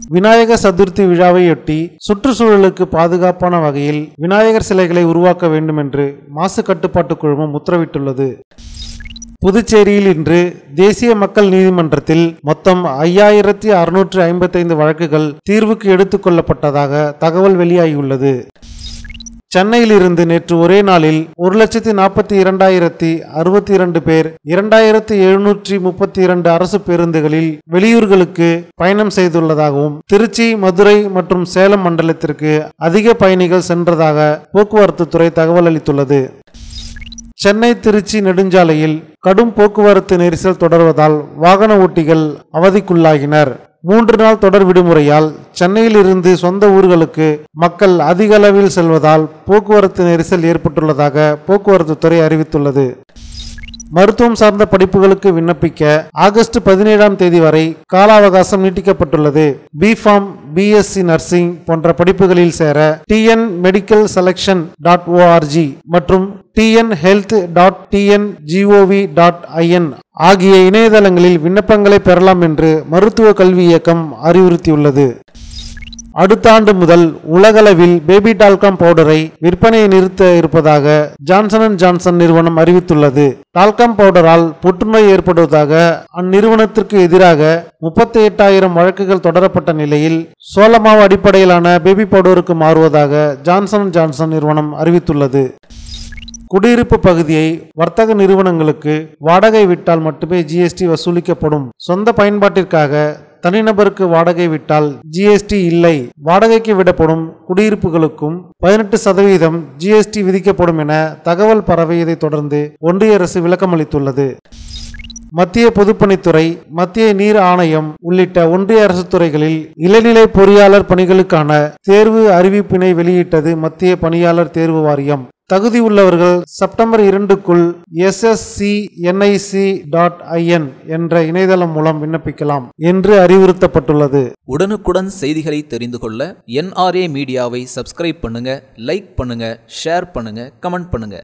விநாயகர் சதுர்த்தி விழாவையொட்டி சுற்றுச்சூழலுக்கு பாதுகாப்பான வகையில் விநாயகர் சிலைகளை உருவாக்க வேண்டும் என்று மாசு கட்டுப்பாட்டு குழுமம் உத்தரவிட்டுள்ளது புதுச்சேரியில் இன்று தேசிய மக்கள் நீதிமன்றத்தில் மொத்தம் ஐயாயிரத்தி அறுநூற்று ஐம்பத்தைந்து வழக்குகள் தீர்வுக்கு எடுத்துக் கொள்ளப்பட்டதாக தகவல் வெளியாகியுள்ளது சென்னையிலிருந்து நேற்று ஒரே நாளில் ஒரு லட்சத்தி நாற்பத்தி இரண்டாயிரத்தி அறுபத்தி இரண்டு பேர் இரண்டாயிரத்தி எழுநூற்றி முப்பத்தி இரண்டு அரசு பேருந்துகளில் வெளியூர்களுக்கு பயணம் செய்துள்ளதாகவும் திருச்சி மதுரை மற்றும் சேலம் மண்டலத்திற்கு அதிக பயணிகள் சென்றதாக போக்குவரத்து துறை தகவல் அளித்துள்ளது சென்னை திருச்சி நெடுஞ்சாலையில் கடும் போக்குவரத்து நெரிசல் தொடர்வதால் வாகன ஓட்டிகள் அவதிக்குள்ளாகினர் மூன்று நாள் தொடர் விடுமுறையால் சென்னையிலிருந்து சொந்த ஊர்களுக்கு மக்கள் அதிக அளவில் செல்வதால் போக்குவரத்து நெரிசல் ஏற்பட்டுள்ளதாக போக்குவரத்து துறை அறிவித்துள்ளது மருத்துவம் சார்ந்த படிப்புகளுக்கு விண்ணப்பிக்க ஆகஸ்ட் பதினேழாம் தேதி வரை கால அவகாசம் நீட்டிக்கப்பட்டுள்ளது பிஃபார்ம் பிஎஸ்சி நர்சிங் போன்ற படிப்புகளில் சேர TN medical selection dot ORG மற்றும் TN health dot TN GOV dot IN ஆகிய இணையதளங்களில் விண்ணப்பங்களை பெறலாம் என்று மருத்துவ கல்வி இயக்கம் அறிவுறுத்தியுள்ளது அடுத்த ஆண்டு முதல் உலகளவில் பேபி டால்காம் பவுடரை விற்பனையை நிறுத்த இருப்பதாக ஜான்சன் அண்ட் ஜான்சன் நிறுவனம் அறிவித்துள்ளது டால்காம் பவுடரால் புற்றுநோய் ஏற்படுவதாக அந்நிறுவனத்திற்கு எதிராக முப்பத்தி எட்டாயிரம் வழக்குகள் தொடரப்பட்ட நிலையில் சோளமாவு அடிப்படையிலான பேபி பவுடருக்கு மாறுவதாக ஜான்சன் அண்ட் ஜான்சன் நிறுவனம் அறிவித்துள்ளது குடியிருப்பு பகுதியை வர்த்தக நிறுவனங்களுக்கு வாடகை விட்டால் மட்டுமே ஜிஎஸ்டி வசூலிக்கப்படும் சொந்த பயன்பாட்டிற்காக தனிநபருக்கு வாடகை விட்டால் ஜிஎஸ்டி இல்லை வாடகைக்கு விடப்படும் குடியிருப்புகளுக்கும் பதினெட்டு சதவீதம் ஜிஎஸ்டி விதிக்கப்படும் என தகவல் பரவியதை தொடர்ந்து ஒன்றிய அரசு விளக்கமளித்துள்ளது மத்திய பொதுப்பணித்துறை மத்திய நீர் ஆணையம் உள்ளிட்ட ஒன்றிய அரசு துறைகளில் இளநிலை பொறியாளர் பணிகளுக்கான தேர்வு அறிவிப்பினை வெளியிட்டது மத்திய பணியாளர் தேர்வு வாரியம் தகுதி உள்ளவர்கள் செப்டம்பர் இரண்டுக்குள் எஸ்எஸ்சி என்ஐசி டாட் ஐஎன் என்ற இணையதளம் மூலம் விண்ணப்பிக்கலாம் என்று அறிவுறுத்தப்பட்டுள்ளது உடனுக்குடன் செய்திகளை தெரிந்து கொள்ள என்ஆர்ஏ மீடியாவை சப்ஸ்கிரைப் பண்ணுங்க லைக் பண்ணுங்க ஷேர் பண்ணுங்க கமெண்ட் பண்ணுங்க